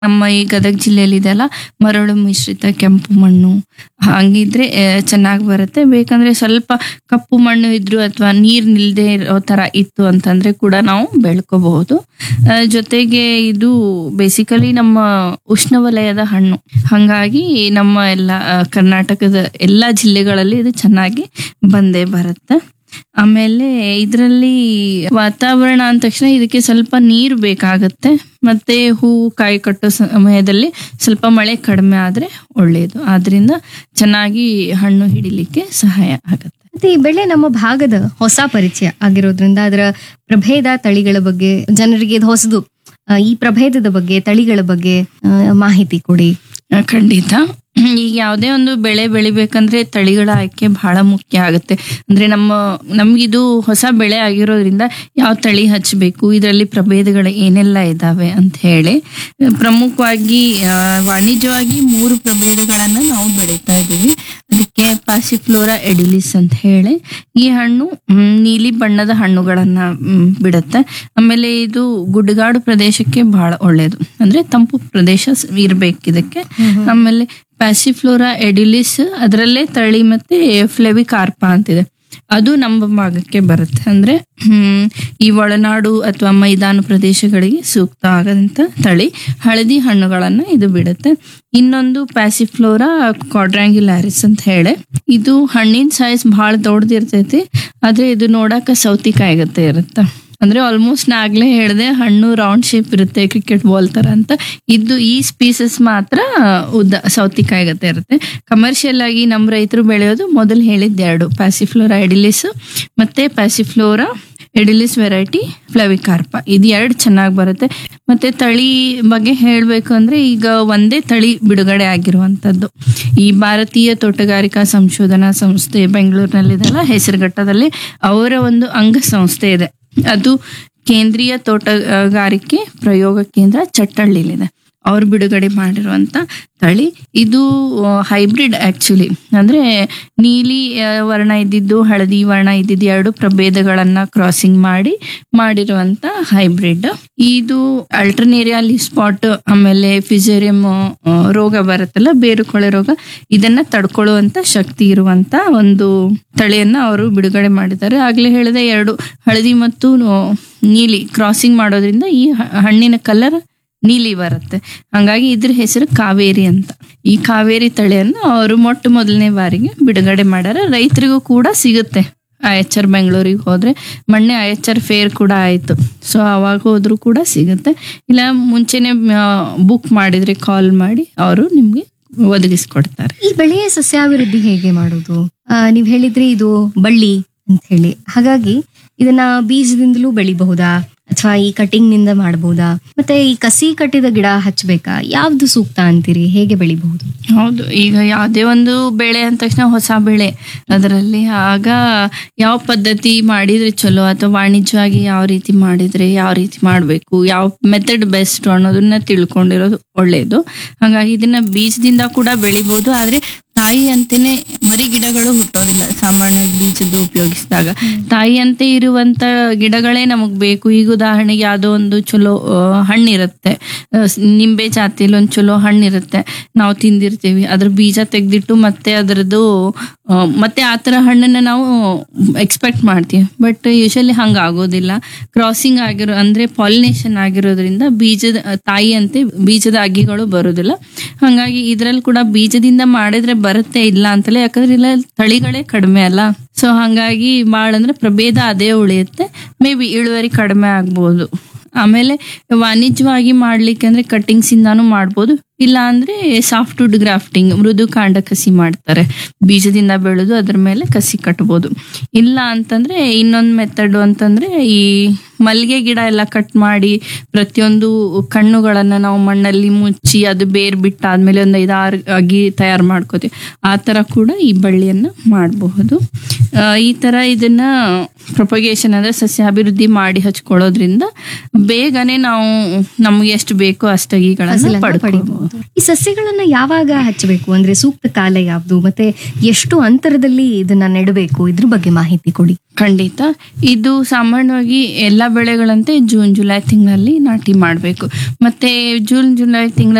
ನಮ್ಮ ಈ ಗದಗ ಜಿಲ್ಲೆಯಲ್ಲಿ ಇದೆಲ್ಲ ಮರಳು ಮಿಶ್ರಿತ ಕೆಂಪು ಮಣ್ಣು ಹಂಗಿದ್ರೆ ಚೆನ್ನಾಗಿ ಬರುತ್ತೆ ಬೇಕಂದ್ರೆ ಸ್ವಲ್ಪ ಕಪ್ಪು ಮಣ್ಣು ಇದ್ರು ಅಥವಾ ನೀರ್ ನಿಲ್ದೇ ಇರೋ ತರ ಇತ್ತು ಅಂತಂದ್ರೆ ಕೂಡ ನಾವು ಬೆಳ್ಕೋಬಹುದು ಆ, ಜೊತೆಗೆ ಇದು ಬೇಸಿಕಲಿ ನಮ್ಮ ಉಷ್ಣವಲಯದ ಹಣ್ಣು ಹಂಗಾಗಿ ನಮ್ಮ ಎಲ್ಲ ಆ, ಕರ್ನಾಟಕದ ಎಲ್ಲಾ ಜಿಲ್ಲೆಗಳಲ್ಲಿ ಇದು ಚೆನ್ನಾಗಿ ಬಂದೇ ಬರುತ್ತೆ ಆಮೇಲೆ ಇದರಲ್ಲಿ ವಾತಾವರಣ ಅಂದ ತಕ್ಷಣ ಇದಕ್ಕೆ ಸ್ವಲ್ಪ ನೀರು ಬೇಕಾಗತ್ತೆ ಮತ್ತೆ ಹೂವು ಕಾಯಿ ಕಟ್ಟೋ ಸಮಯದಲ್ಲಿ ಸ್ವಲ್ಪ ಮಳೆ ಕಡಿಮೆ ಆದ್ರೆ ಒಳ್ಳೆಯದು ಆದ್ರಿಂದ ಚೆನ್ನಾಗಿ ಹಣ್ಣು ಹಿಡಿಲಿಕ್ಕೆ ಸಹಾಯ ಆಗತ್ತೆ ಮತ್ತೆ ಈ ಬೆಳೆ ನಮ್ಮ ಭಾಗದ ಹೊಸ ಪರಿಚಯ ಆಗಿರೋದ್ರಿಂದ ಅದರ ಪ್ರಭೇದ ತಳಿಗಳ ಬಗ್ಗೆ ಜನರಿಗೆ ಇದು ಹೊಸದು ಆ, ಈ ಪ್ರಭೇದದ ಬಗ್ಗೆ ತಳಿಗಳ ಬಗ್ಗೆ ಆ, ಮಾಹಿತಿ ಕೊಡಿ ಆ, ಖಂಡಿತ ಈಗ ಯಾವುದೇ ಒಂದು ಬೆಳೆ ಬೆಳಿಬೇಕಂದ್ರೆ ತಳಿಗಳ ಆಯ್ಕೆ ಬಹಳ ಮುಖ್ಯ ಆಗುತ್ತೆ ಅಂದ್ರೆ ನಮ್ಮ ನಮ್ಗಿದು ಹೊಸ ಬೆಳೆ ಆಗಿರೋದ್ರಿಂದ ಯಾವ ತಳಿ ಹಚ್ಚಬೇಕು ಇದರಲ್ಲಿ ಪ್ರಭೇದಗಳು ಏನೆಲ್ಲ ಇದಾವೆ ಅಂತ ಹೇಳಿ ಪ್ರಮುಖವಾಗಿ ಆ, ವಾಣಿಜ್ಯವಾಗಿ ಮೂರು ಪ್ರಭೇದಗಳನ್ನ ನಾವು ಬೆಳೀತಾ ಇದ್ದೀವಿ ಅದಕ್ಕೆ ಪಾಸಿಫ್ಲೋರಾ ಎಡಿಲಿಸ್ ಅಂತ ಹೇಳಿ ಈ ಹಣ್ಣು ಮ್, ನೀಲಿ ಬಣ್ಣದ ಹಣ್ಣುಗಳನ್ನ ಮ್, ಬಿಡುತ್ತೆ ಆಮೇಲೆ ಇದು ಗುಡ್ಡಗಾಡು ಪ್ರದೇಶಕ್ಕೆ ಬಹಳ ಒಳ್ಳೆಯದು ಅಂದ್ರೆ ತಂಪು ಪ್ರದೇಶ ಸ್- ಇರ್ಬೇಕು ಇದಕ್ಕೆ ಆಮೇಲೆ ಪ್ಯಾಸಿಫ್ಲೋರಾ ಎಡಿಲಿಸ್ ಅದರಲ್ಲೇ ತಳಿ ಮತ್ತೆ ಫ್ಲೆವಿಕಾರ್ಪಾ ಅಂತಿದೆ ಅದು ನಮ್ಮ ಭಾಗಕ್ಕೆ ಬರುತ್ತೆ ಅಂದ್ರೆ ಹ್ಮ್ ಈ ಒಳನಾಡು ಅಥವಾ ಮೈದಾನ ಪ್ರದೇಶಗಳಿಗೆ ಸೂಕ್ತ ಆಗದಂತ ತಳಿ ಹಳದಿ ಹಣ್ಣುಗಳನ್ನ ಇದು ಬಿಡುತ್ತೆ ಇನ್ನೊಂದು ಪ್ಯಾಸಿಫ್ಲೋರಾ ಕ್ವಾಡ್ರಾಂಗ್ಯುಲಾರಿಸ್ ಅಂತ ಹೇಳಿ ಇದು ಹಣ್ಣಿನ ಸೈಜ್ ಬಹಳ ದೊಡ್ಡದಿರ್ತೈತಿ ಆದ್ರೆ ಇದು ನೋಡಾಕ ಸೌತಿಕಾಯಿ ಗತೆ ಇರುತ್ತೆ ಅಂದ್ರೆ ಆಲ್ಮೋಸ್ಟ್ ನಾ ಆಗ್ಲೇ ಹೇಳ್ದೆ ಹಣ್ಣು ರೌಂಡ್ ಶೇಪ್ ಇರುತ್ತೆ ಕ್ರಿಕೆಟ್ ಬಾಲ್ ತರ ಅಂತ ಇದು ಈ ಸ್ಪೀಸಸ್ ಮಾತ್ರ ಉದ್ದ ಸೌತಿಕಾಯಿ ಗತೆ ಇರುತ್ತೆ ಕಮರ್ಷಿಯಲ್ ಆಗಿ ನಮ್ಮ ರೈತರು ಬೆಳೆಯೋದು ಮೊದಲು ಹೇಳಿದ್ದೆ ಎರಡು ಪ್ಯಾಸಿಫ್ಲೋರಾ ಎಡಿಲಿಸ್ ಮತ್ತೆ ಪ್ಯಾಸಿಫ್ಲೋರಾ ಎಡಿಲಿಸ್ ವೆರೈಟಿ ಫ್ಲವಿಕಾರ್ಪ ಇದು ಎರಡು ಚೆನ್ನಾಗಿ ಬರುತ್ತೆ ಮತ್ತೆ ತಳಿ ಬಗ್ಗೆ ಹೇಳಬೇಕು ಅಂದ್ರೆ ಈಗ ಒಂದೇ ತಳಿ ಬಿಡುಗಡೆ ಆಗಿರುವಂತದ್ದು ಈ ಭಾರತೀಯ ತೋಟಗಾರಿಕಾ ಸಂಶೋಧನಾ ಸಂಸ್ಥೆ ಬೆಂಗಳೂರಿನಲ್ಲಿದೆಲ್ಲ ಹೆಸರುಘಟ್ಟದಲ್ಲಿ ಅವರ ಒಂದು ಅಂಗ ಸಂಸ್ಥೆ ಇದೆ ಅದು ಕೇಂದ್ರೀಯ ತೋಟಗಾರಿಕೆ ಪ್ರಯೋಗ ಕೇಂದ್ರ ಚಟ್ಟಳ್ಳಿಲಿದೆ ಅವ್ರು ಬಿಡುಗಡೆ ಮಾಡಿರುವಂತ ತಳಿ ಇದು ಹೈಬ್ರಿಡ್ ಆಕ್ಚುಲಿ ಅಂದ್ರೆ ನೀಲಿ ಆ, ವರ್ಣ ಇದ್ದಿದ್ದು ಹಳದಿ ವರ್ಣ ಇದ್ದಿದ್ದು ಎರಡು ಪ್ರಭೇದಗಳನ್ನ ಕ್ರಾಸಿಂಗ್ ಮಾಡಿ ಮಾಡಿರುವಂತ ಹೈಬ್ರಿಡ್ ಇದು ಅಲ್ಟರ್ನೇರಿಯಾ ಸ್ಪಾಟ್ ಆಮೇಲೆ ಫಿಸೇರಿಯಂ ರೋಗ ಬರುತ್ತಲ್ಲ ಬೇರುಕೊಳೆ ರೋಗ ಇದನ್ನ ತಡ್ಕೊಳ್ಳುವಂತ ಶಕ್ತಿ ಇರುವಂತ ಒಂದು ತಳಿಯನ್ನ ಅವರು ಬಿಡುಗಡೆ ಮಾಡಿದ್ದಾರೆ ಆಗ್ಲೇ ಹೇಳಿದೆ ಎರಡು ಹಳದಿ ಮತ್ತು ಆ, ನೀಲಿ ಕ್ರಾಸಿಂಗ್ ಮಾಡೋದ್ರಿಂದ ಈ ಹ- ಹಣ್ಣಿನ ಕಲರ್ ನೀಲಿ ಬರುತ್ತೆ ಹಂಗಾಗಿ ಇದ್ರ ಹೆಸರು ಕಾವೇರಿ ಅಂತ ಈ ಕಾವೇರಿ ತಳಿಯನ್ನು ಅವರು ಮೊಟ್ಟ ಮೊದಲನೇ ಬಾರಿಗೆ ಬಿಡುಗಡೆ ಮಾಡ್ಯಾರ ರೈತರಿಗೂ ಕೂಡ ಸಿಗುತ್ತೆ ಐ ಎಚ್ ಆರ್ ಬೆಂಗಳೂರಿಗೆ ಹೋದ್ರೆ ಮೊನ್ನೆ ಐ ಎಚ್ ಆರ್ ಫೇರ್ ಕೂಡ ಆಯ್ತು ಸೊ ಅವಾಗ ಹೋದ್ರು ಕೂಡ ಸಿಗುತ್ತೆ ಇಲ್ಲ ಮುಂಚೆನೆ ಬುಕ್ ಮಾಡಿದ್ರೆ ಕಾಲ್ ಮಾಡಿ ಅವರು ನಿಮ್ಗೆ ಒದಗಿಸ್ಕೊಡ್ತಾರೆ ಈ ಬೆಳೆಯ ಸಸ್ಯಾಭಿವೃದ್ಧಿ ಹೇಗೆ ಮಾಡೋದು ಆ, ನೀವ್ ಹೇಳಿದ್ರಿ ಇದು ಬಳ್ಳಿ ಅಂತ ಹೇಳಿ ಹಾಗಾಗಿ ಇದನ್ನ ಬೀಜದಿಂದಲೂ ಬೆಳಿಬಹುದಾ ಅಥವಾ ಈ ಕಟಿಂಗ್ ನಿಂದ ಮಾಡಬಹುದಾ ಮತ್ತೆ ಈ ಕಸಿ ಕಟ್ಟಿದ ಗಿಡ ಹಚ್ಚಬೇಕಾ ಯಾವ್ದು ಸೂಕ್ತ ಅಂತೀರಿ ಹೇಗೆ ಬೆಳಿಬಹುದು ಹೌದು ಈಗ ಯಾವುದೇ ಒಂದು ಬೆಳೆ ಅಂದ ತಕ್ಷಣ ಹೊಸ ಬೆಳೆ ಅದರಲ್ಲಿ ಆಗ ಯಾವ ಪದ್ಧತಿ ಮಾಡಿದ್ರೆ ಚಲೋ ಅಥವಾ ವಾಣಿಜ್ಯವಾಗಿ ಯಾವ ರೀತಿ ಮಾಡಿದ್ರೆ ಯಾವ ರೀತಿ ಮಾಡಬೇಕು ಯಾವ ಮೆಥಡ್ ಬೆಸ್ಟ್ ಅನ್ನೋದನ್ನ ತಿಳ್ಕೊಂಡಿರೋದು ಒಳ್ಳೆಯದು ಹಾಗಾಗಿ ಇದನ್ನ ಬೀಜದಿಂದ ಕೂಡ ಬೆಳಿಬಹುದು ಆದ್ರೆ ತಾಯಿ ಅಂತೆನೆ ಮರಿ ಗಿಡಗಳು ಹುಟ್ಟೋದಿಲ್ಲ ಸಾಮಾನ್ಯವಾಗಿ ಬೀಜದ್ದು ಉಪಯೋಗಿಸಿದಾಗ ತಾಯಿಯಂತೆ ಇರುವಂತ ಗಿಡಗಳೇ ನಮಗ್ ಬೇಕು ಈಗ ಉದಾಹರಣೆಗೆ ಯಾವುದೋ ಒಂದು ಚಲೋ ಆ, ಹಣ್ಣಿರುತ್ತೆ ಆ, ಸ್- ನಿಂಬೆ ಜಾತಿಯಲ್ಲಿ ಒಂದು ಚಲೋ ಹಣ್ಣಿರುತ್ತೆ ನಾವು ತಿಂದಿರ್ತೀವಿ ಅದ್ರ ಬೀಜ ತೆಗ್ದಿಟ್ಟು ಮತ್ತೆ ಅದರದ್ದು ಆ, ಮತ್ತೆ ಆ ಥರ ಹಣ್ಣನ್ನ ನಾವು ಎಕ್ಸ್ಪೆಕ್ಟ್ ಮಾಡ್ತೀವಿ ಬಟ್ ಯೂಶಲಿ ಹಂಗ ಆಗೋದಿಲ್ಲ ಕ್ರಾಸಿಂಗ್ ಆಗಿರೋ ಅಂದ್ರೆ ಪಾಲಿನೇಷನ್ ಆಗಿರೋದ್ರಿಂದ ಬೀಜದ ತಾಯಿಯಂತೆ ಬೀಜದ ಅಗ್ಗಿಗಳು ಬರೋದಿಲ್ಲ ಹಂಗಾಗಿ ಇದ್ರಲ್ಲಿ ಕೂಡ ಬೀಜದಿಂದ ಮಾಡಿದ್ರೆ ಬರುತ್ತೆ ಇಲ್ಲ ಅಂತಲೇ ಯಾಕಂದ್ರೆ ಇಲ್ಲ ತಳಿಗಳೇ ಕಡಿಮೆ ಅಲ್ಲ ಸೊ ಹಂಗಾಗಿ ಭಾಳ ಅಂದ್ರೆ ಪ್ರಭೇದ ಅದೇ ಉಳಿಯುತ್ತೆ ಮೇ ಬಿ ಇಳುವರಿ ಕಡಿಮೆ ಆಗ್ಬೋದು ಆಮೇಲೆ ವಾಣಿಜ್ಯವಾಗಿ ಮಾಡ್ಲಿಕ್ಕೆ ಅಂದ್ರೆ ಕಟ್ಟಿಂಗ್ಸ್ ಇಂದಾನು ಮಾಡ್ಬೋದು ಇಲ್ಲ ಅಂದ್ರೆ ಸಾಫ್ಟ್ವುಡ್ ಗ್ರಾಫ್ಟಿಂಗ್ ಮೃದು ಕಾಂಡ ಕಸಿ ಮಾಡ್ತಾರೆ ಬೀಜದಿಂದ ಬೆಳೆದು ಅದ್ರ ಮೇಲೆ ಕಸಿ ಕಟ್ಬೋದು ಇಲ್ಲ ಅಂತಂದ್ರೆ ಇನ್ನೊಂದು ಮೆಥಡ್ ಅಂತಂದ್ರೆ ಈ ಮಲ್ಲಿಗೆ ಗಿಡ ಎಲ್ಲ ಕಟ್ ಮಾಡಿ ಪ್ರತಿಯೊಂದು ಕಣ್ಣುಗಳನ್ನ ನಾವು ಮಣ್ಣಲ್ಲಿ ಮುಚ್ಚಿ ಅದು ಬೇರ್ ಬಿಟ್ಟಾದ್ಮೇಲೆ ಒಂದು ಐದಾರು ಅಗಿ ತಯಾರು ಮಾಡ್ಕೋತೀವಿ ಆ ತರ ಕೂಡ ಈ ಬಳ್ಳಿಯನ್ನ ಮಾಡಬಹುದು ಆ, ಈ ತರ ಇದನ್ನ ಪ್ರೊಪಗೇಷನ್ ಅಂದ್ರೆ ಸಸ್ಯಾಭಿವೃದ್ಧಿ ಮಾಡಿ ಹಚ್ಕೊಳ್ಳೋದ್ರಿಂದ ಬೇಗನೆ ನಾವು ನಮ್ಗೆ ಎಷ್ಟು ಬೇಕೋ ಅಷ್ಟಗಿಗಳನ್ನ ಫಸಲನ್ನ ಪಡ್ಕೊಳ್ಬಹುದು ಪಡಿಬಹುದು ಈ ಸಸ್ಯಗಳನ್ನ ಯಾವಾಗ ಹಚ್ಚಬೇಕು ಅಂದ್ರೆ ಸೂಕ್ತ ಕಾಲ ಯಾವ್ದು ಮತ್ತೆ ಎಷ್ಟು ಅಂತರದಲ್ಲಿ ಇದನ್ನ ನೆಡಬೇಕು ಇದ್ರ ಬಗ್ಗೆ ಮಾಹಿತಿ ಕೊಡಿ ಖಂಡಿತ ಇದು ಸಾಮಾನ್ಯವಾಗಿ ಎಲ್ಲ ಬೆಳೆಗಳಂತೆ ಜೂನ್ ಜುಲೈ ತಿಂಗಳಲ್ಲಿ ನಾಟಿ ಮಾಡಬೇಕು ಮತ್ತೆ ಜೂನ್ ಜುಲೈ ತಿಂಗಳಲ್ಲಿ